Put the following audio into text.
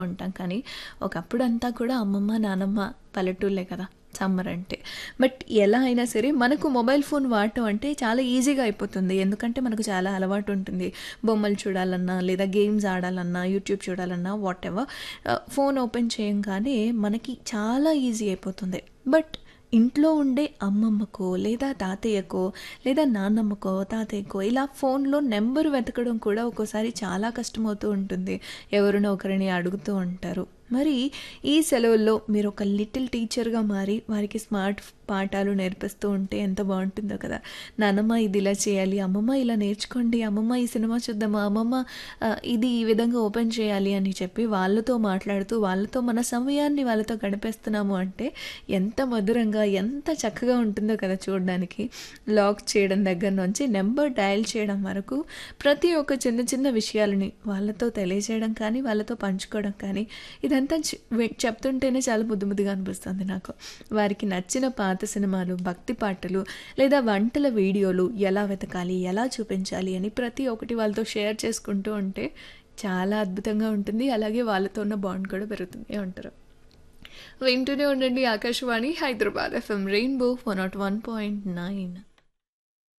ఉంటాం కానీ ఒకప్పుడంతా కూడా అమ్మమ్మ నానమ్మ పల్లెటూళ్ళే కదా సమ్మర్ అంటే బట్ ఎలా అయినా సరే మనకు మొబైల్ ఫోన్ వాడటం అంటే చాలా ఈజీగా అయిపోతుంది ఎందుకంటే మనకు చాలా అలవాటు ఉంటుంది బొమ్మలు చూడాలన్నా లేదా గేమ్స్ ఆడాలన్నా యూట్యూబ్ చూడాలన్నా వాట్ ఎవర్ ఫోన్ ఓపెన్ చేయంగానే మనకి చాలా ఈజీ అయిపోతుంది బట్ ఇంట్లో ఉండే అమ్మమ్మకో లేదా తాతయ్యకో లేదా నాన్నమ్మకో తాతయ్యకో ఇలా ఫోన్లో నెంబర్ వెతకడం కూడా ఒక్కోసారి చాలా కష్టమవుతూ ఉంటుంది ఎవరినో ఒకరిని అడుగుతూ ఉంటారు మరి ఈ సెలవుల్లో మీరు ఒక లిటిల్ టీచర్గా మారి వారికి స్మార్ట్ పాఠాలు నేర్పిస్తూ ఉంటే ఎంత బాగుంటుందో కదా నాన్నమ్మ ఇది ఇలా చేయాలి అమ్మమ్మ ఇలా నేర్చుకోండి అమ్మమ్మ ఈ సినిమా చూద్దామా అమ్మమ్మ ఆ, ఇది ఈ విధంగా ఓపెన్ చేయాలి అని చెప్పి వాళ్ళతో మాట్లాడుతూ వాళ్ళతో మన సమయాన్ని వాళ్ళతో గడిపేస్తున్నాము అంటే ఎంత మధురంగా ఎంత చక్కగా ఉంటుందో కదా చూడడానికి లాక్ చేయడం దగ్గర నుంచి నెంబర్ డయల్ చేయడం వరకు ప్రతి ఒక్క చిన్న చిన్న విషయాలని వాళ్ళతో తెలియజేయడం కానీ వాళ్ళతో పంచుకోవడం కానీ ఇదంతా చె- వి- చెప్తుంటేనే చాలా ముద్దు ముద్దుగా అనిపిస్తుంది నాకు వారికి నచ్చిన పాత సినిమాలు భక్తి పాటలు లేదా వంటల వీడియోలు ఎలా వెతకాలి ఎలా చూపించాలి అని ప్రతి ఒక్కటి వాళ్ళతో షేర్ చేసుకుంటూ ఉంటే చాలా అద్భుతంగా ఉంటుంది అలాగే వాళ్ళతో ఉన్న బాండ్ కూడా పెరుగుతుంది ఉంటారు వింటూనే ఉండండి Akashvani Hyderabad FM rainbow one nought one point nine